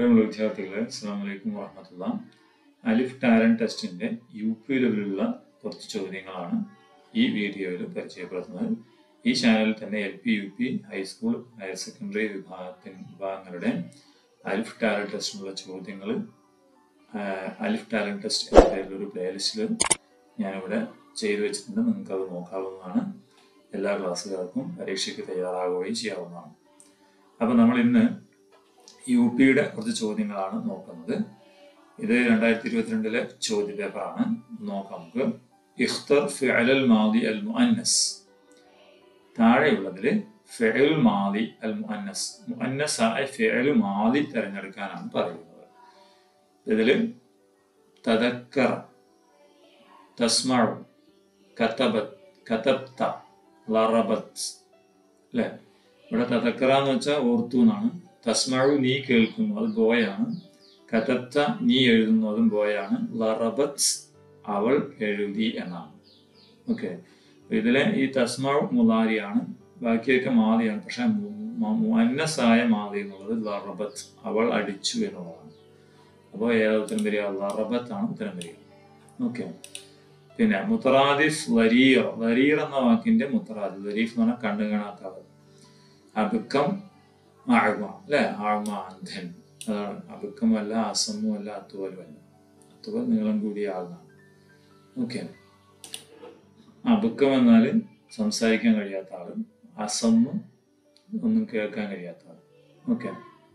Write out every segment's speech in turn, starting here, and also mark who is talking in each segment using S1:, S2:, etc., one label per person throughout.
S1: പ്രിയമുള്ള വിദ്യാർത്ഥികളെ അസ്സാം വലൈക്കും വാഹമത്തുള്ള അലിഫ് ടാലന്റ് ടെസ്റ്റിന്റെ യു പി ലെവലിലുള്ള കുറച്ച് ചോദ്യങ്ങളാണ് ഈ വീഡിയോയിൽ പരിചയപ്പെടുത്തുന്നത് ഈ ചാനലിൽ തന്നെ L P U P high school higher secondary വിഭാഗത്തിന് വിഭാഗങ്ങളുടെ അലിഫ് ടാലന്റ് ടെസ്റ്റിനുള്ള ചോദ്യങ്ങൾ അലിഫ് ടാലന്റ് ടെസ്റ്റ് എന്ന പേരിലൊരു പ്ലേലിസ്റ്റിൽ ഞാനിവിടെ ചെയ്തു വെച്ചിട്ടുണ്ട് നിങ്ങൾക്ക് അത് നോക്കാവുന്നതാണ് എല്ലാ ക്ലാസ്സുകാർക്കും പരീക്ഷയ്ക്ക് തയ്യാറാവുകയും ചെയ്യാവുന്നതാണ് അപ്പം നമ്മൾ ഇന്ന് യു പിയുടെ കുറച്ച് ചോദ്യങ്ങളാണ് നോക്കുന്നത് ഇത് രണ്ടായിരത്തി ഇരുപത്തിരണ്ടിലെ ചോദ്യ പേപ്പറാണ് നോക്കാം നമുക്ക് ഇഖ്തർ ഫിഅലൽ മാദി അൽ മുഅന്നസ് താഴെയുള്ളതിൽ ഫിഅൽ മാദി അൽ മുഅന്നസ് മുഅന്നസ് ആയ ഫിഅൽ മാദി തിരഞ്ഞെടുക്കാനാണ് പറയുന്നത് ഇതിൽ തദക്കറ തസ്മഉ കതബത് കതബ്ത ലറബത് അല്ലേ ഇവിടെ തദക്കറ എന്ന് വെച്ചാൽ ഓർത്തു എന്നാണ് തസ്മഴു നീ കേൾക്കുന്നു അത് ബോയാണ് കതത്ത നീ എഴുതുന്നു അതും ബോയാണ് ലറബത്ത് അവൾ എഴുതി എന്നാണ് ഓക്കെ ഇതിലെ ഈ തസ്മഴു മുലാരിയാണ് ബാക്കിയൊക്കെ മാതിയാണ് പക്ഷെ മുന്നസായ മാതി എന്നുള്ളത് ലറബത്ത് അവൾ അടിച്ചു എന്നുള്ളതാണ് അപ്പോൾ ഏതാ ഉത്തരം വരിക ലറബത്ത് ആണ് ഉത്തരം വരിക ഓക്കെ പിന്നെ മുത്തറാദിഫ് ലരീർ ലരീർ എന്ന വാക്കിന്റെ മുത്തറാദ് ലരീഫ് എന്ന് പറഞ്ഞാൽ കണ്ണു കാണാത്തവർ അബുക്കം ആഴ്മ അല്ലെ ആഴ്മ അന്ധൻ അതാണ് അബുക്കമല്ല അസമ്മുമല്ല അത്തുവലുമല്ല അത്തുവൽ നീളം കൂടിയ ആളാണ് ഓക്കെ അബുക്കം എന്നാൽ സംസാരിക്കാൻ കഴിയാത്ത ആള് അസമ്മ് ഒന്നും കേൾക്കാൻ കഴിയാത്ത ആള് ഓക്കെ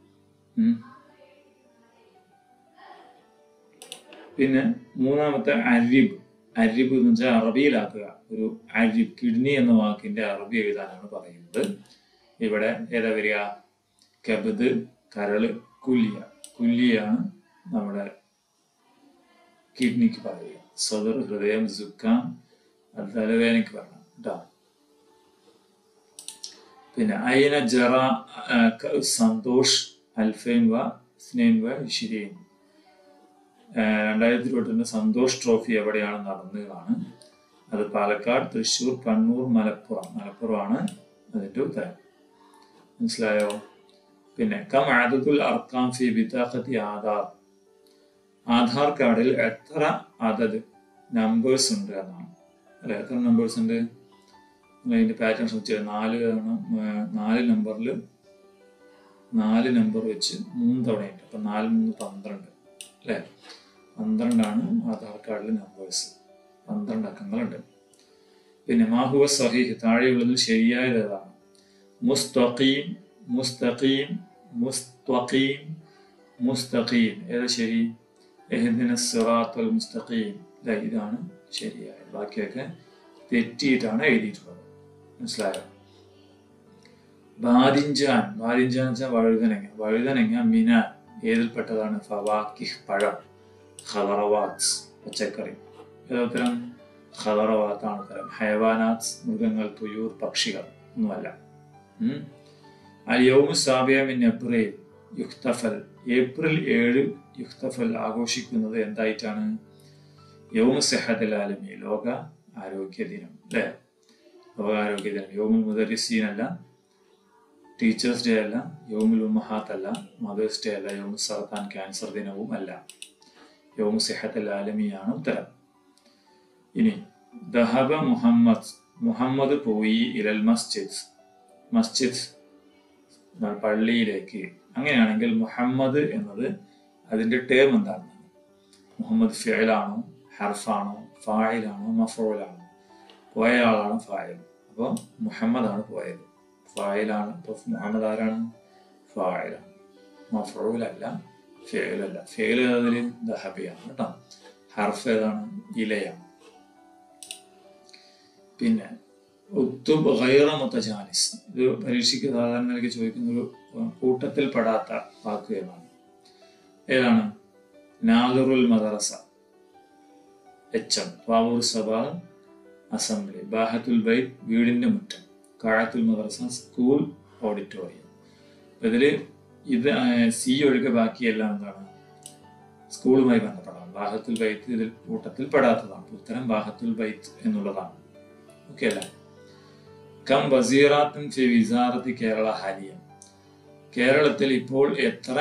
S1: പിന്നെ മൂന്നാമത്തെ അരിബ് അരിബ് എന്ന് വെച്ചാൽ അറബിയിലാക്കുക ഒരു അരിബ് കിഡ്നി എന്ന വാക്കിന്റെ അറബി എഴുതാനാണ് പറയുന്നത് ഇവിടെ ഏതാ വരിക കബത് കരള് കുല്യ കുല്യാണ് നമ്മുടെ കിഡ്നിക്ക് പറയുക സദർ ഹൃദയം സുക്കാം അത് തലവേദനയ്ക്ക് പറയണം കേട്ടോ പിന്നെ അയിന ജറ സന്തോഷ് അൽഫൈൻ വ സ്നൈൻ വ ഇഷിരീൻ രണ്ടായിരത്തി ഇരുപത്തിരണ്ട് സന്തോഷ് ട്രോഫി എവിടെയാണ് നടന്നതാണ് അത് പാലക്കാട് തൃശ്ശൂർ കണ്ണൂർ മലപ്പുറം മലപ്പുറമാണ് അതിന്റെ ഉത്തരം മനസ്സിലായോ പിന്നെ കം ആദത്തുൽ അർക്കാം ഫി ബിതാഖത്തി ആധാർ ആധാർ കാർഡിൽ എത്ര അതത് നമ്പേഴ്സ് ഉണ്ട് എന്നാണ് അല്ലെ എത്ര നമ്പേഴ്സ് ഉണ്ട് അതിന്റെ പാറ്റേൺ ശ്രമിച്ചത് നാല് തവണ നാല് നമ്പറിൽ നാല് നമ്പർ വെച്ച് മൂന്ന് തവണയുണ്ട് അപ്പൊ നാല് മൂന്ന് പന്ത്രണ്ട് അല്ലെ പന്ത്രണ്ടാണ് ആധാർ കാർഡിലെ നമ്പേഴ്സ് പന്ത്രണ്ട് അക്കങ്ങളുണ്ട് പിന്നെ മാഹുവ സഹീഹ് താഴെയുള്ളതിൽ ശരിയായത് ഏതാണ് മുസ്തഖീം മുസ്തഖീം മുസ്തഖീം മുസ്തഖീം ഏതാ ശരി എഹദിന സിറാത്തുൽ മുസ്തഖീം അല്ലെ ഇതാണ് ശരിയായത് ബാക്കിയൊക്കെ തെറ്റിയിട്ടാണ് എഴുതിയിട്ടുള്ളത് മനസ്സിലായോ ബാദിഞ്ചാൻ ബാദിഞ്ചാൻ വെച്ചാൽ വഴുതനങ്ങ വഴുതനങ്ങ മിന ഏതിൽപ്പെട്ടതാണ് ഫവാക്കിഹ് പഴം ഖദറവാത്ത് പച്ചക്കറി ഏതുത്തരം ഖദറവാത്താണ് ഉത്തരം ഹയവാനാത്ത് മൃഗങ്ങൾ തുയൂർ പക്ഷികൾ ഒന്നുമല്ല അൽ സാബിയമിൻ ഏപ്രിൽ യുക്തഫൽ ഏപ്രിൽ ഏഴ് യുക്തഫൽ ആഘോഷിക്കുന്നത് എന്തായിട്ടാണ് യൗമ സെഹദൽ ആലമി ലോക ആരോഗ്യ ദിനം അല്ലേ ലോക ആരോഗ്യ ദിനം യോമുൽ മുദരിസീൻ അല്ല ടീച്ചേഴ്സ് ഡേ അല്ല യോമുൽ ഉമ്മഹാത്ത് അല്ല മദേഴ്സ് ഡേ അല്ല യോമു സർത്താൻ ക്യാൻസർ ദിനവും അല്ല യോമു സെഹദൽ ആലമിയാണ് ഉത്തരം ഇനി ദഹബ മുഹമ്മദ് മുഹമ്മദ് പോയി ഇരൽ മസ്ജിദ് മസ്ജിദ് പള്ളിയിലേക്ക് അങ്ങനെയാണെങ്കിൽ മുഹമ്മദ് എന്നത് അതിന്റെ ടേം എന്താണ് മുഹമ്മദ് ഫിയലാണോ ഹർഫാണോ ഫായിലാണോ മഫോലാണോ പോയ ആളാണ് ഫായിൽ അപ്പോൾ മുഹമ്മദാണ് പോയത് ഫായിലാണ് ഇപ്പോൾ മുഹമ്മദ് ആരാണ് ഫായിലാണ് മഫറൂലല്ല ഫേലല്ല ഫേല് അതിൽ ദഹബിയാണ് കേട്ടോ ഹർഫ് ഏതാണ് ഇലയാണ് പിന്നെ ഉത്തുബ് ഗൈറ മുത്തജാനിസ് ഇത് പരീക്ഷയ്ക്ക് സാധാരണ ചോദിക്കുന്ന ഒരു കൂട്ടത്തിൽ പെടാത്ത വാക്ക് ഏതാണ് ഏതാണ് നാദറുൽ മദറസ എച്ച് എം പാവൂർ സഭ അസംബ്ലി ബാഹത്തുൽ ബൈറ്റ് വീടിന്റെ മുറ്റം കാഴത്തുൽ മദറസ സ്കൂൾ ഓഡിറ്റോറിയം ഇതിൽ ഇത് സി ഒഴികെ ബാക്കിയെല്ലാം എന്താണ് സ്കൂളുമായി ബന്ധപ്പെടാം ബാഹത്തുൽ ബൈത്ത് ഇതിൽ കൂട്ടത്തിൽ പെടാത്തതാണ് ഉത്തരം ബാഹത്തുൽ ബൈത്ത് എന്നുള്ളതാണ് ഓക്കെ അല്ലേ കം വസീറാത്തും ഫി വിസാറത്തി കേരള ഹാലിയ കേരളത്തിൽ ഇപ്പോൾ എത്ര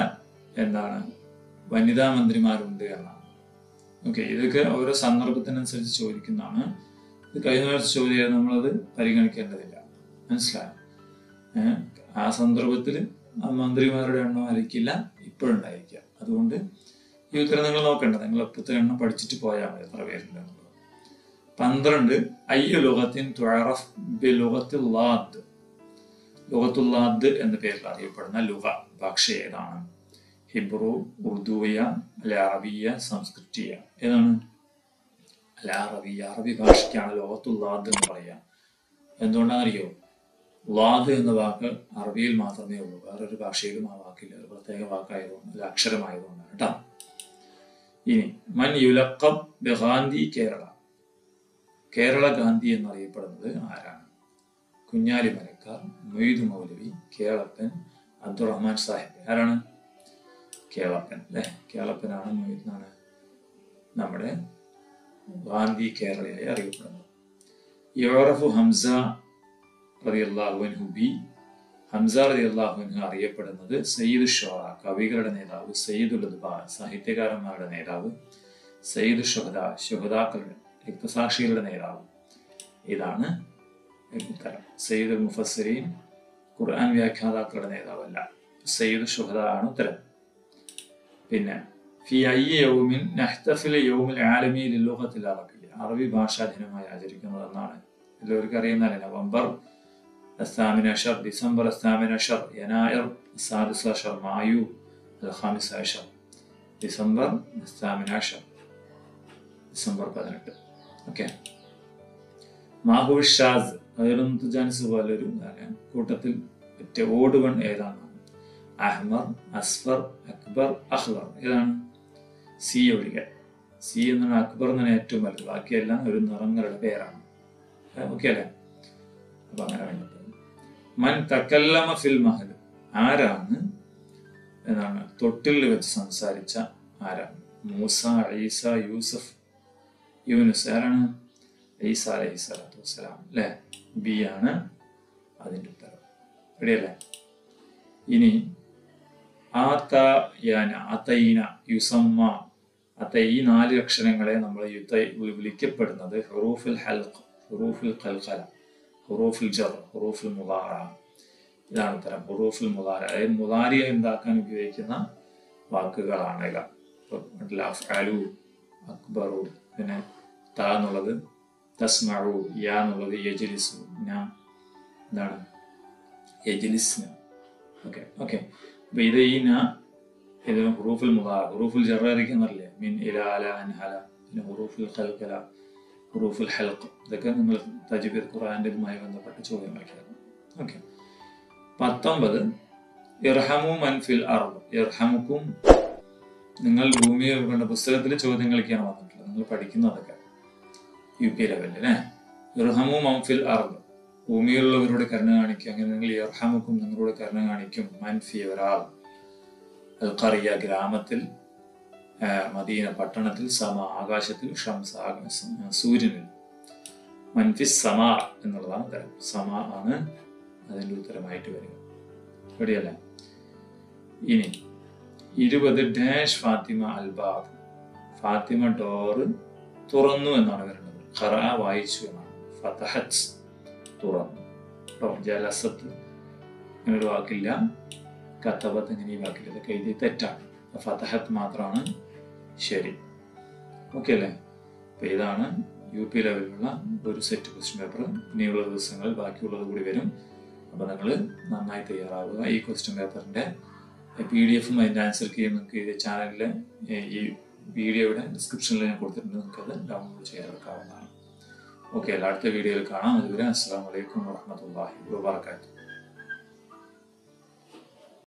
S1: എന്താണ് വനിതാ മന്ത്രിമാരുണ്ട് എന്നാണ് ഓക്കെ ഇതൊക്കെ ഓരോ സന്ദർഭത്തിനനുസരിച്ച് ചോദിക്കുന്നതാണ് ഇത് കഴിഞ്ഞ വർഷം ചോദ്യം നമ്മളത് പരിഗണിക്കേണ്ടതില്ല മനസ്സിലായോ ഏഹ് ആ സന്ദർഭത്തിൽ ആ മന്ത്രിമാരുടെ എണ്ണം ആയിരിക്കില്ല ഇപ്പോഴുണ്ടായിരിക്കുക അതുകൊണ്ട് ഈ ഉത്തരം നിങ്ങൾ നോക്കണ്ട നിങ്ങൾ ഇപ്പോഴത്തെ എണ്ണം പഠിച്ചിട്ട് പോയാൽ മതി എത്ര പേരുണ്ട് എന്നുള്ളത് പന്ത്രണ്ട് അയ്യ ലോകത്തിൻ തുഴറഫ് ബി ലോകത്തുല്ലാദ് ലോകത്തുല്ലാദ് എന്ന പേരിൽ അറിയപ്പെടുന്ന ലുഹ ഭാഷ ഏതാണ് ഹിബ്രു ഉറുദുയ അല്ലെ അറബിയ സംസ്കൃതിയ ഏതാണ് അല്ല അറബിയ അറബി ഭാഷയ്ക്കാണ് ലോകത്തുല്ലാദ് എന്ന് പറയുക എന്തുകൊണ്ടാണെന്നറിയോ ലാദ് എന്ന വാക്ക് അറബിയിൽ മാത്രമേ ഉള്ളൂ വേറൊരു ഭാഷയിലും ആ വാക്കില്ല ഒരു പ്രത്യേക വാക്കായതുകൊണ്ട് അല്ല അക്ഷരമായതുകൊണ്ടാണ് കേട്ടോ ഇനി മൻ യുലക്കം ഗാന്ധി കേരള കേരള ഗാന്ധി എന്നറിയപ്പെടുന്നത് ആരാണ് കുഞ്ഞാലി മരക്കാർ മൊയ്തു മൗലവി കേളപ്പൻ അബ്ദുറഹ്മാൻ സാഹിബ് ആരാണ് കേളപ്പൻ അല്ലെ കേളപ്പനാണ് മൊയ്താണ് നമ്മുടെ ഗാന്ധി കേരളയായി അറിയപ്പെടുന്നത് യോറഫു ഹംസ റതിയല്ലാഹുൻഹു ബി ഹംസ റതിയല്ലാഹുൻഹു അറിയപ്പെടുന്നത് സയ്യിദ് ഷോറ കവികളുടെ നേതാവ് സയ്യിദുൽ ഉദ്ബാ സാഹിത്യകാരന്മാരുടെ നേതാവ് സയ്യിദ് ഷുഹദ ഷുഹദാക്കളുടെ രക്തസാക്ഷികളുടെ നേതാവ് ഇതാണ് ഉത്തരം സയ്യിദ് മുഫസ്സിരീൻ ഖുർആൻ വ്യാഖ്യാതാക്കളുടെ നേതാവല്ല സയ്യിദ് ഷുഹദ ആണ് ഉത്തരം പിന്നെ ഫി അയ്യ യൗമിൻ നഹ്തഫിൽ യൗമിൽ ആലമി ലില്ലുഗത്തിൽ അറബിയ അറബി ഭാഷാ ദിനമായി ആചരിക്കുന്നത് എന്നാണ് എല്ലാവർക്കും അറിയുന്നതല്ലേ നവംബർ الثامن عشر ديسمبر الثامن عشر يناير السادس عشر مايو الخامس عشر ديسمبر الثامن عشر ഡിസംബർ പതിനെട്ട് ഓക്കെ മാഹുൽ ഷാസ് അതിലൊന്നും ജാനിസ് പോലൊരു കാര്യം കൂട്ടത്തിൽ ഒറ്റ ഓടുവൺ ഏതാണ് അഹ്മർ അസ്ഫർ അക്ബർ അഹ്ലർ ഏതാണ് സി ഒഴികെ സി എന്നാണ് അക്ബർ എന്നാണ് ഏറ്റവും വലുത് ബാക്കിയെല്ലാം ഒരു നിറങ്ങളുടെ പേരാണ് ഓക്കെ അല്ലേ അപ്പൊ അങ്ങനെ വേണ്ടത് മൻ തക്കല്ലമ ഫിൽ മഹൽ ആരാണ് എന്നാണ് തൊട്ടിൽ വെച്ച് സംസാരിച്ച ആരാണ് മൂസ ഈസ യൂസഫ് യൂനുസ് ആരാണ് ഈസ അലൈഹി സ്വലാത്തു വസ്സലാം അല്ലേ ബി ആണ് അതിൻ്റെ ഉത്തരം റെഡിയല്ലേ ഇനി ആതയാന അതൈന യുസമ്മ അത്ത ഈ നാല് അക്ഷരങ്ങളെ നമ്മൾ യുദ്ധ വിളിക്കപ്പെടുന്നത് ഹുറൂഫുൽ ഹൽഖ് ഹുറൂഫുൽ ഖൽഖല ഹുറൂഫുൽ ജർ ഹുറൂഫുൽ മുദാറ ഇതാണ് ഉത്തരം ഹുറൂഫുൽ മുദാര അതായത് മുദാരിയ ഉണ്ടാക്കാൻ ഉപയോഗിക്കുന്ന വാക്കുകളാണ് ഇവ അഫ്അലു അക്ബറു പിന്നെ ത എന്നുള്ളത് തസ്മഴു യാ എന്നുള്ളത് യജലിസു ന എന്താണ് യജലിസ്ന ഓക്കെ ഓക്കെ അപ്പൊ ഇത് ഈ ന ഇത് ഹുറൂഫുൽ മുദാറ ഹുറൂഫുൽ ജറായിരിക്കുന്നല്ലേ മിൻ ഇല അല അൻഹല പിന്നെ ഹുറൂഫുൽ ഖൽഖല ഹുറൂഫുൽ ഹൽഖ് ഇതൊക്കെ നിങ്ങൾ തജ്ബീർ ഖുർആന്റെ ഇതുമായി ബന്ധപ്പെട്ട ചോദ്യങ്ങളൊക്കെയാണ് ഓക്കെ പത്തൊമ്പത് ഇർഹമു മൻഫിൽ അർബ് ഇർഹമുക്കും നിങ്ങൾ ഭൂമിയെ കണ്ട പുസ്തകത്തിലെ ചോദ്യങ്ങളൊക്കെയാണ് വന്നിട്ടുള്ളത് നിങ്ങൾ പഠിക്കുന്നതൊക്കെ യു പി ലെവലിൽ അല്ലേ ഇർഹമു മംഫിൽ അർബ് ഭൂമിയിലുള്ളവരോട് കരുണ കാണിക്കും അങ്ങനെ നിങ്ങൾ ഇർഹമുക്കും നിങ്ങളോട് കരുണ കാണിക്കും മൻഫി ഒരാൾ അൽ ഖറിയ ഗ്രാമത്തിൽ മദീന പട്ടണത്തിൽ സമ ആകാശത്തിൽ ഷംസ സൂര്യനിൽ മൻഫിസ് സമ എന്നുള്ളതാണ് ഉത്തരം സമ ആണ് അതിൻ്റെ ഉത്തരമായിട്ട് വരിക റെഡിയല്ലേ ഇനി ഇരുപത് ഡാഷ് ഫാത്തിമ അൽബാബ് ഫാത്തിമ ഡോറ് തുറന്നു എന്നാണ് വരുന്നത് ഖറ വായിച്ചു എന്നാണ് ഫതഹത്ത് തുറന്നു കേട്ടോ ജലസത്ത് അങ്ങനെ ഒരു വാക്കില്ല കത്തബത്ത് ഇങ്ങനെ ഈ വാക്കില്ല ഇതൊക്കെ എഴുതി തെറ്റാണ് ഫതഹത്ത് മാത്രമാണ് ശരി ഓക്കെ അല്ലേ അപ്പൊ ഇതാണ് യു പി ലെവലിലുള്ള ഒരു സെറ്റ് ക്വസ്റ്റ്യൻ പേപ്പർ ഇനിയുള്ള ദിവസങ്ങളിൽ ബാക്കിയുള്ളത് കൂടി വരും അപ്പോൾ നിങ്ങൾ നന്നായി തയ്യാറാവുക ഈ ക്വസ്റ്റ്യൻ പേപ്പറിൻ്റെ പി ഡി എഫും അതിൻ്റെ ആൻസർ കീയും നിങ്ങൾക്ക് ഈ ചാനലിലെ ഈ വീഡിയോയുടെ ഡിസ്ക്രിപ്ഷനിൽ ഞാൻ കൊടുത്തിട്ടുണ്ട് നിങ്ങൾക്കത് ഡൗൺലോഡ് ചെയ്തെടുക്കാവുന്നതാണ് ഓക്കെ അല്ല അടുത്ത വീഡിയോയിൽ കാണാം അതുവരെ അസ്സാം വലൈക്കും വാഹമത്തല്ലാഹി വാബർക്കാത്തു